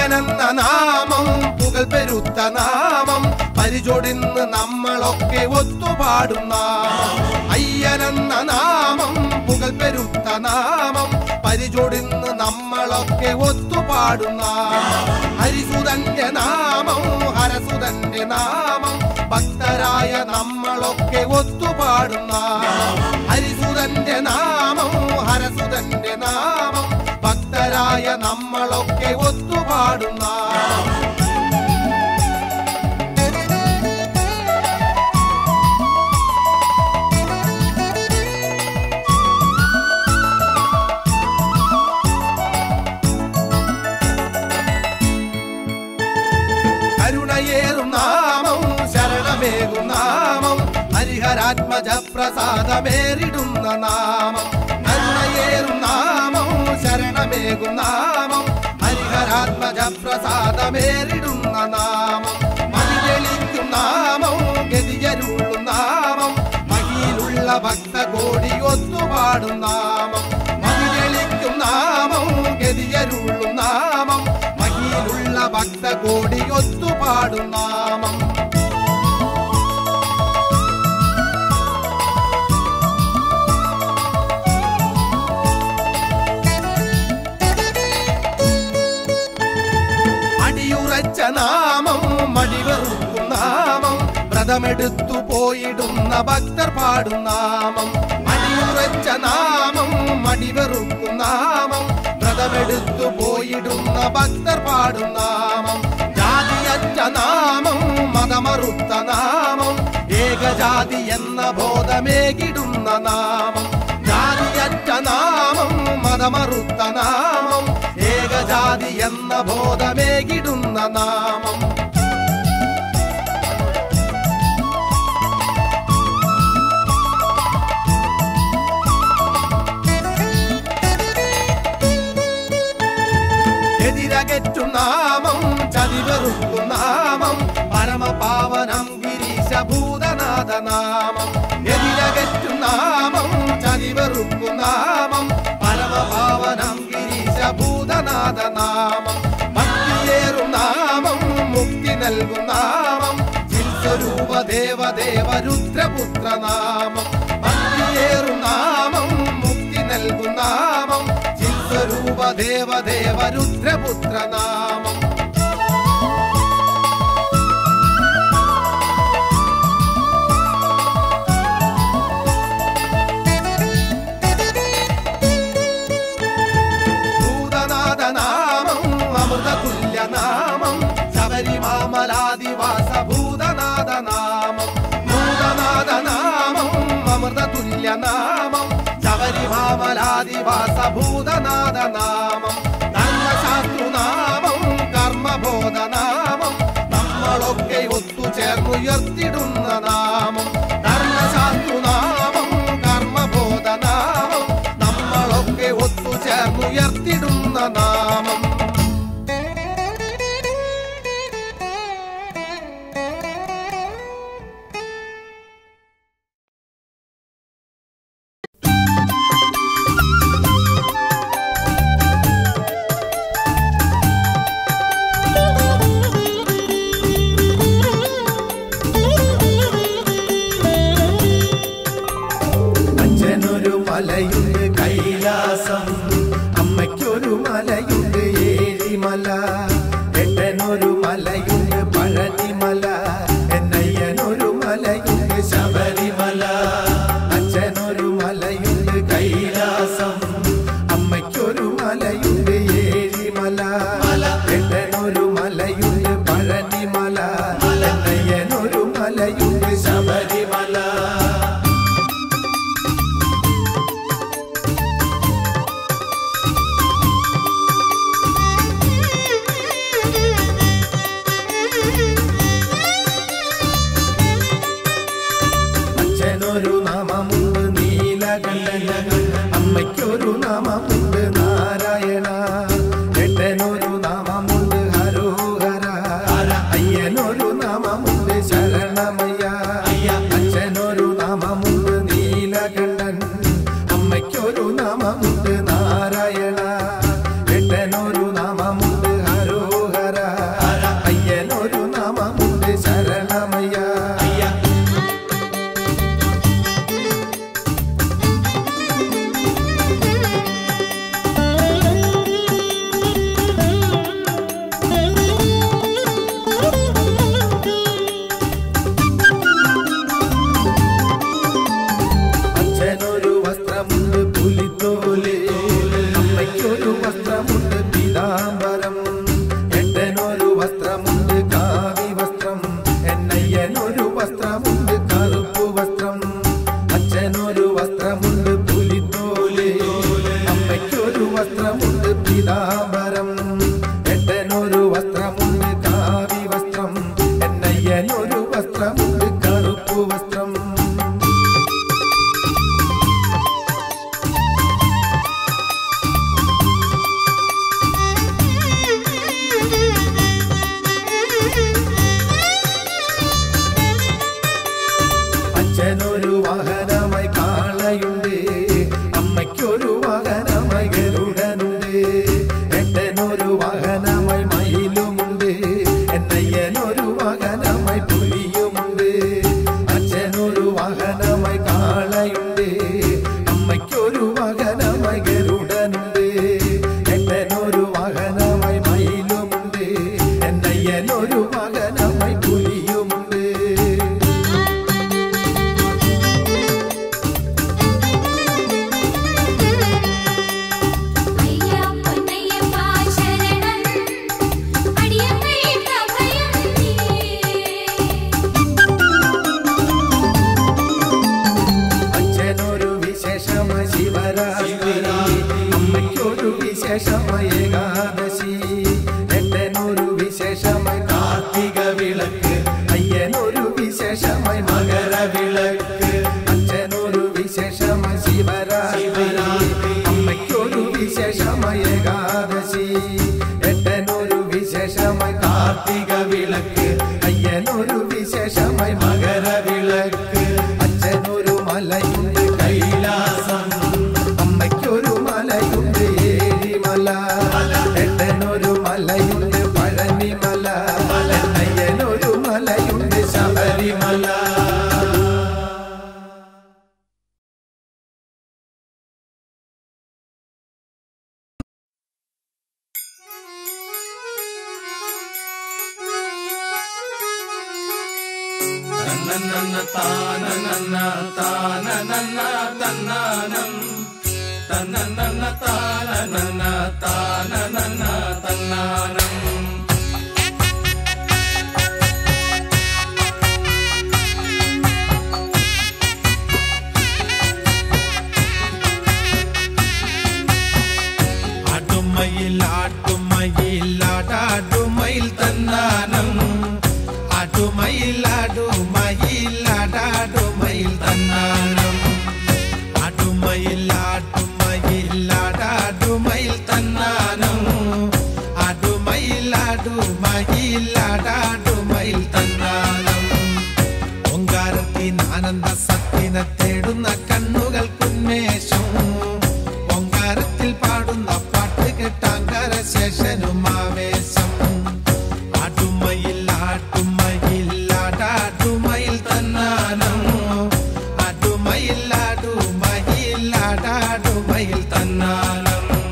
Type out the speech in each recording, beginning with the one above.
അയ്യനെന്ന നാമം പുകൾ പെരുത്ത നാമം പരിചൊടിന്ന് നമ്മളൊക്കെ ഒത്തുപാടുന്ന അയ്യനെന്ന നാമം പുകൾ പെരുത്ത നാമം പരിചൊടിന്ന് നമ്മളൊക്കെ ഒത്തുപാടുന്ന ഹരിസുതന്റെ നാമം ഹരസുതന്റെ നാമം ഭക്തരായ നമ്മളൊക്കെ ഒത്തുപാടുന്ന ഹരിസുതന്റെ നാമം ഹരസുതന്റെ നാമം ഭക്തരായ നമ്മളൊക്കെ ഒത്തുപാടുന്ന കരുണയേറും നാമം ശരണമേകും നാമം ഹരിഹരാത്മജ പ്രസാദമേറിടുന്ന നാമം കരുണയേറും നാമം ശരണമേകും നാമം ഹരിഹരാത്മജ പ്രസാദമേറിടുന്ന നാമം മതിജലിക്കും നാമം ഗതിയരുള്ളും നാമം മഹിയിലുള്ള ഭക്തകോടി ഒത്തുപാടും നാമം മതിജലിക്കും നാമം ഗതിയരുള്ളും നാമം മഹിയിലുള്ള ഭക്തകോടി ഒത്തുപാടും നാമം അടിയുറച്ച നാമം മടിവെറുക്കും നാമം വ്രതമെടുത്തു പോയിടുന്ന ഭക്തർ പാടും നാമം അടിയുറച്ച നാമം മടിവെറുക്കും നാമം വ്രതമെടുത്തു പോയിടുന്ന ഭക്തർ പാടും നാമം ജാതിയറ്റ നാമം മതമറുത്ത നാമം ഏകജാതി എന്ന ബോധമേകിടുന്ന നാമം ജാതിയറ്റ നാമം മതമറുത്ത നാമം ഏകജാതി എന്ന ബോധമേകിടുന്ന നാമം എതിരകറ്റും നാമം ചതിവെറുക്കും നാമം പരമപാവനം ഗിരീശഭൂതനാഥ നാമം എതിരകറ്റും നാമം ചതിവെറുക്കും നാമം പരമപാവനം ഗിരീശഭൂതനാഥ നാമം ഭക്തിയേറും നാമം മുക്തി നൽകും നാമം ചിൽസ്വരൂപ ദേവദേവ രുദ്രപുത്ര നാമം ഭക്തിയേറും നാമം മുക്തി നൽകും നാമം ചിൽസ്വരൂപ ദേവദേവ രുദ്രപുത്ര നാമം ഭൂതനാഥ നാമം അമൃതതുല്യ നാമം ശബരിമാമലാദിവാസ ഭൂതനാഥ നാമം ഭൂതനാഥ നാമം അമൃതതുല്യ നാമം ശബരിമാമലാദിവാസ ഭൂതനാഥ നാമം ധർമ്മശാസ്തൃനാമം കർമ്മബോധ നാമം നമ്മളൊക്കെ ഒത്തുചേർന്നുയർത്തിടുന്ന നാമം ധർമ്മശാസ്തൃനാമം കർമ്മബോധ നാമം നമ്മളൊക്കെ ഒത്തുചേർന്നുയർത്തിടുന്ന നാമം അച്ഛനൊരു മലയുണ്ട് കൈലാസം അമ്മയ്ക്കൊരു മലയുണ്ട് ഏഴിമല എട്ടനൊരു മലയുണ്ട് പഴനിമല എന്നയ്യനൊരു മലയുണ്ട് ശബരിമല അച്ഛനൊരു മലയുണ്ട് കൈലാസം അമ്മയ്ക്കൊരു മലയുണ്ട് ഏഴിമല എട്ടനൊരു മലയുണ്ട് പഴനിമല എന്നയ്യനൊരു മലയുണ്ട് ശബരിമല അച്ഛനൊരു നാമമുണ്ട് നീലകണ്ഠൻ അമ്മയ്ക്കൊരു നാമമുണ്ട് നാരായണ വസ്ത്രമുണ്ട് പീതാംബരം എട്ടനൊരു വസ്ത്രമുണ്ട് കാവി വസ്ത്രം എന്നയ്യനൊരു വസ്ത്രമുണ്ട് കറുപ്പു വസ്ത്രം അച്ഛനൊരു വസ്ത്രമുണ്ട് പുലിത്തോല് അമ്മയ്ക്കൊരു വസ്ത്രമുണ്ട് പീതാംബരം എട്ടനൊരു വസ്ത്രമുണ്ട് കാവി വസ്ത്രം എന്നയ്യനൊരു വസ്ത്രമുണ്ട് കറുപ്പു വസ്ത്രം അച്ഛനൊരു വാഹനമായി കാളയുണ്ട് അമ്മയ്ക്കൊരു വാഹനമായി ഗരുഡനുണ്ട് എട്ടനൊരു വാഹനമായി മയിലുമുണ്ട് എന്നയ്യനൊരു വാഹനമായി പുലിയുമുണ്ട് അച്ഛനൊരു വാഹനമായി കാളയുണ്ട് അമ്മയ്ക്കൊരു വാഹനമായി ഗരുഡനുണ്ട് എട്ടനൊരു വാഹനമായി മയിലുമുണ്ട് എന്നയ്യനൊരു വാഹനമായി പുലിയുമുണ്ട് അയ്യാ പൊന്നയ്യപ്പ ശരണം അടിയങ്ങൾക്ക് ഭയം നീ അച്ഛനൊരു വിശേഷമ ശിവരാത്രി അമ്മയ്ക്കൊരു വിശേഷമ ഏകാദശി എട്ടനൊരു വിശേഷമായി കാർത്തിക വിളക്ക് അയ്യനൊരു വിശേഷമായി മകരവിളക്ക് അച്ഛനൊരു വിശേഷമ ശിവരാത്രി അമ്മയ്ക്കൊരു വിശേഷമ ഏകാദശി എട്ടനൊരു വിശേഷമായി കാർത്തിക വിളക്ക് അയ്യനൊരു വിശേഷമായി മകരവിളക്ക് അച്ഛനൊരു മലയുണ്ട് കൈലാസം അമ്മയ്ക്കൊരു മലയുണ്ട് ഏരിമല എട്ടനൊരു മലയുണ്ട് പഴനിമല അയ്യനൊരു മലയുണ്ട് ശബരിമല ആട്ടുമയിൽ ആട്ടുമയിൽ ആടാടുമയിൽ തന്നാനം ആട്ടുമയിൽ ആടുമയിൽ ആടാടുമയിൽ തന്നാനം ആട്ടുമയിൽ ആട്ടുമയിൽ ആടാടുമയിൽ തന്നാനം ആടുമയിൽ ആടുമയിൽ ആടാടുമയിൽ തന്നാനം ഓങ്കാരത്തിൻ ആനന്ദ സത്തിനെ തേടുന്ന കണ്ണുകൾക്കുന്മേഷം ഓങ്കാരത്തിൽ പാടുന്ന പാട്ട് കേട്ടാങ്കര ശേഷനും ആവേശം ആട്ടുമയിൽ ആട്ടുമയിൽ ആടാട്ടുമയിൽ തന്നാനം ആട്ടുമയിൽ ആടുമയിൽ ആടാടുമയിൽ തന്നാനം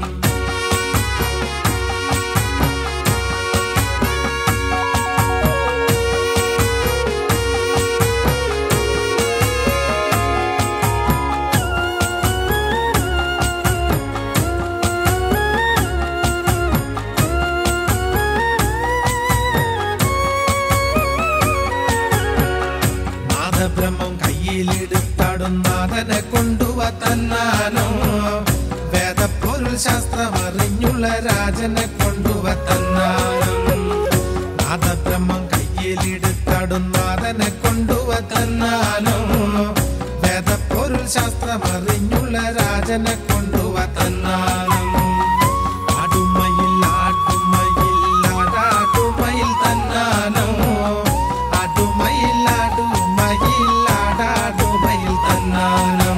നാദബ്രഹ്മം കയ്യിലെടുത്താടും നാഥനെ കൊണ്ടുവ തന്നാനോ വേദപ്പൊരുൾ ശാസ്ത്രമറിഞ്ഞുള്ള രാജനെ കൊണ്ടുവ തന്നാനം നാദബ്രഹ്മം കയ്യിലെടുത്താടും നാഥനെ കൊണ്ടുവ തന്നാനോ വേദപ്പൊരുൾ ശാസ്ത്രമറിഞ്ഞുള്ള രാജനെ കൊണ്ടുവ തന്നാനം ആടുമയിൽ ആടുമയിൽ ആടാടുമയിൽ തന്നാനോ ആടുമയിൽ ആടുമയിൽ ആടാടുമയിൽ തന്നാനം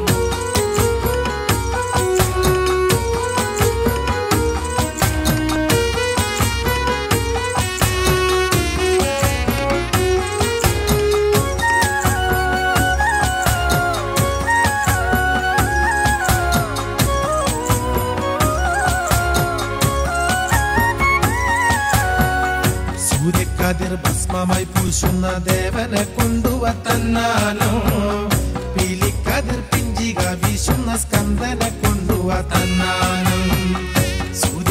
സൂര്യക്കതിർ ഭസ്മമായി പൂശുന്ന ദേവനെ കൊണ്ടുവ തന്നാനോ പീലിക്കതിർ പിഞ്ചിക വീശുന്ന സ്കന്ദനെ കൊണ്ടുവ തന്നാനം സൂര്യ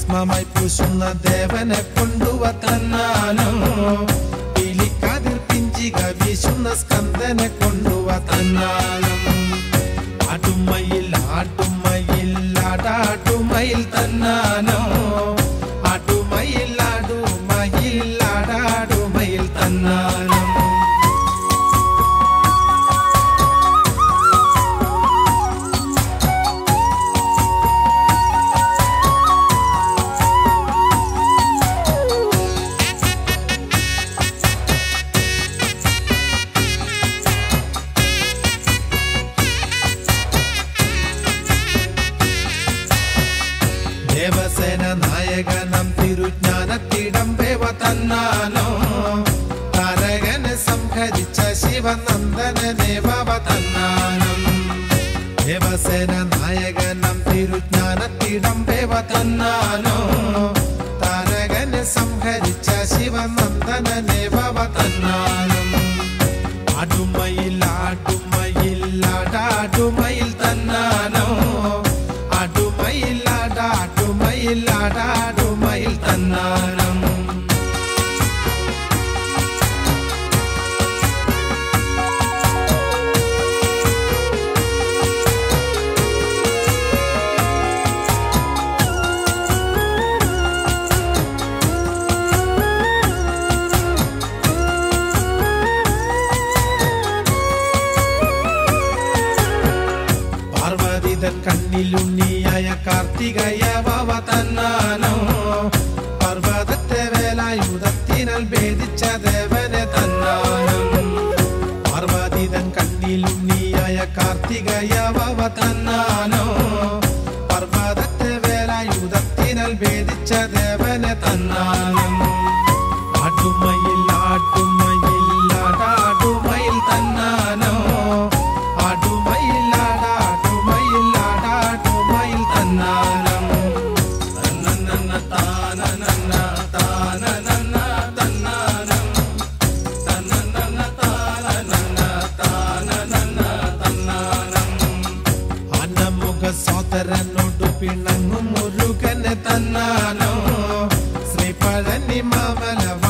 ഭസ്മമായി പൂശുന്ന ദേവനെ കൊണ്ടുവ തന്നാനോ പീലിക്കാതിൽ പിഞ്ചിക വീശുന്ന സ്കന്ദനെ കൊണ്ടുവ തന്നാനം ആട്ടുമയിൽ ആട്ടുമയിൽ ആടാട്ടുമയിൽ തന്നാനോ ആട്ടുമയിൽ ആടുമയിൽ ആടാടുമയിൽ തന്നാനം ദേവസേന നായകനം തിരുജ്ഞാനത്തിടം വേവ തന്നാനോ താരകനെ സംഹരിച്ച ശിവനന്ദനെ വവ തന്നാനം ദേവസേന നായകനം തിരുജ്ഞാനത്തിടം വേവ തന്നാനോ താരകനെ സംഹരിച്ച ശിവനന്ദനെ വവ തന്നാനം അടുമയിൽ ആടുമയിൽ ആടാടുമയിൽ തന്നാനോ അടുമയിൽ ആടാടുമയിൽ ആടാടുമയിൽ തന്നാനം പാർവതിതൻ കണ്ണിലുണ്ണിയായ കാർത്തികയ വവ തന്നാനോ പർവ്വതത്തെ വേലായുധത്തിനാൽ ഭേദിച്ച ദേവനെ തന്നാനം പാർവതിതൻ കണ്ണിലുണ്ണിയായ കാർത്തികയ വവ തന്നാനോ പർവ്വതത്തെ വേലായുധത്തിനാൽ ഭേദിച്ച ദേവനെ തന്നാനം ആട്ടുമയിൽ ആട്ടുമയിൽ ആടാടുമയിൽ തന്നാനോ ആടുമയിൽ ആടാടുമയിൽ ആടാടുമയിൽ തന്നാനം തന്നന്ന താനനന്ന താനനന്ന തന്നാനം തന്നന്ന താനനന്ന താനനന്ന തന്നാനം അന്നമുഖ സോദരനോട് പിണങ്ങും മുരുകനെ തന്നാനോ ശ്രീ പഴനി മാമല